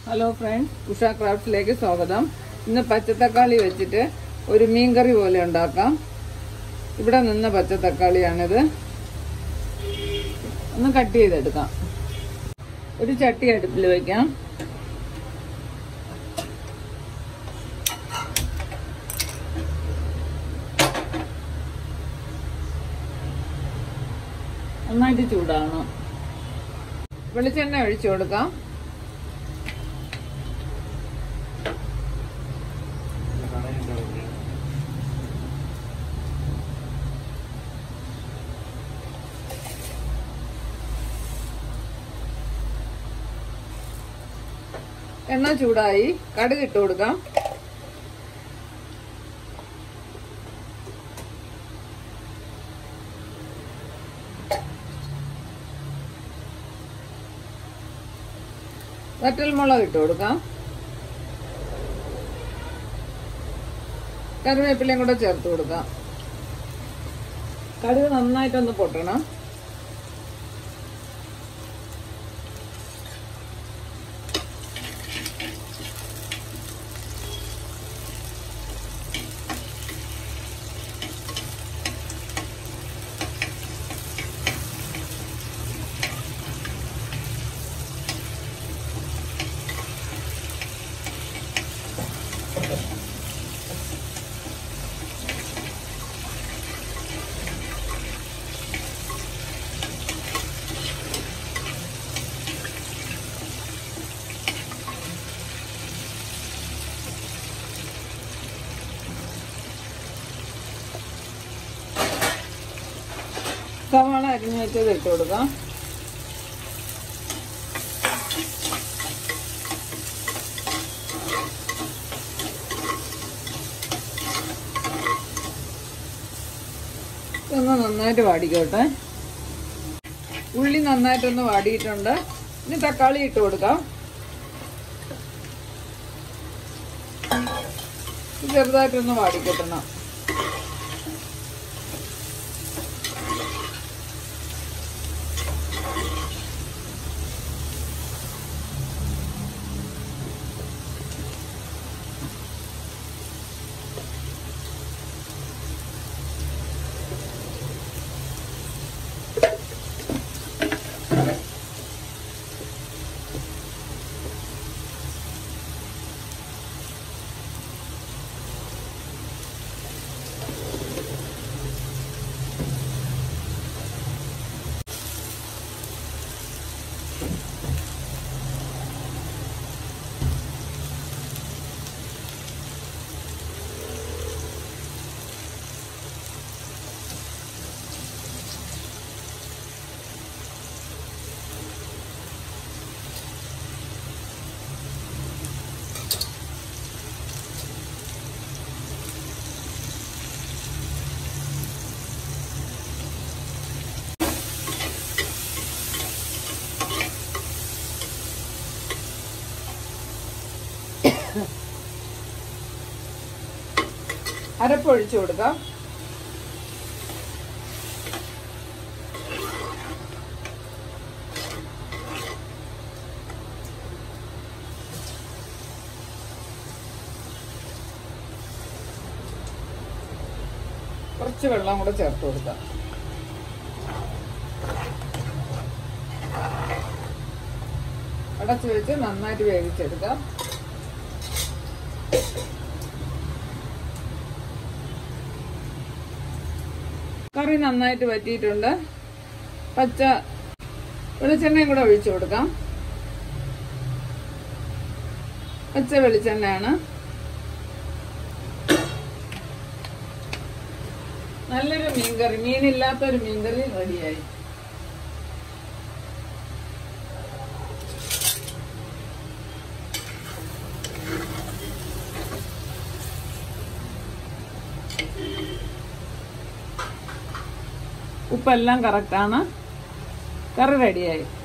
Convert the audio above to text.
hello friends Usha ക്രാഫ്റ്റിലേക്ക് സ്വാഗതം ഇന്ന് പച്ചത്തക്കാളി വെച്ചിട്ട് ഒരു മീൻകറി പോലെ ഉണ്ടാക്കാം ഇവിടെ നിന്ന പച്ചത്തക്കാളിയാണിത് ഒന്ന് കട്ട് ചെയ്തെടുക്കാം ഒരു ചട്ടി അടുപ്പിൽ വെക്കാം നന്നായിട്ട് ചൂടാകണം വെളിച്ചെണ്ണ ഒഴിച്ചു കൊടുക്കാം എണ്ണ ചൂടായി കടുക് ഇട്ട് കൊടുക്കാം വറ്റൽമുളക് ഇട്ട് കൊടുക്കാം കറിവേപ്പിലയും കൂടെ ചേർത്ത് കൊടുക്കാം കടുക് നന്നായിട്ടൊന്ന് പൊട്ടണം സവാള അരിഞ്ഞു വെച്ചത് ഇട്ട് കൊടുക്കാം ഇതൊന്ന് നന്നായിട്ട് വാടിക്കോട്ടെ ഉള്ളി നന്നായിട്ടൊന്ന് വാടിയിട്ടുണ്ട് ഇനി തക്കാളി ഇട്ട് കൊടുക്കാം ഇത് ചെറുതായിട്ടൊന്ന് വാടിക്കിട്ടണം അരപ്പൊഴിച്ചു കൊടുക്കാം കുറച്ച് വെള്ളം കൂടെ ചേർത്ത് കൊടുക്കാം അടച്ചു വെച്ച് നന്നായിട്ട് വേവിച്ചെടുക്കാം കറി നന്നായിട്ട് വറ്റിയിട്ടുണ്ട് പച്ച വെളിച്ചെണ്ണയും കൂടെ ഒഴിച്ചു കൊടുക്കാം പച്ച വെളിച്ചെണ്ണയാണ് നല്ലൊരു മീൻകറി മീനില്ലാത്തൊരു മീൻകറി റെഡിയായി ഉപ്പെല്ലാം കറക്റ്റാണ് കറി റെഡിയായി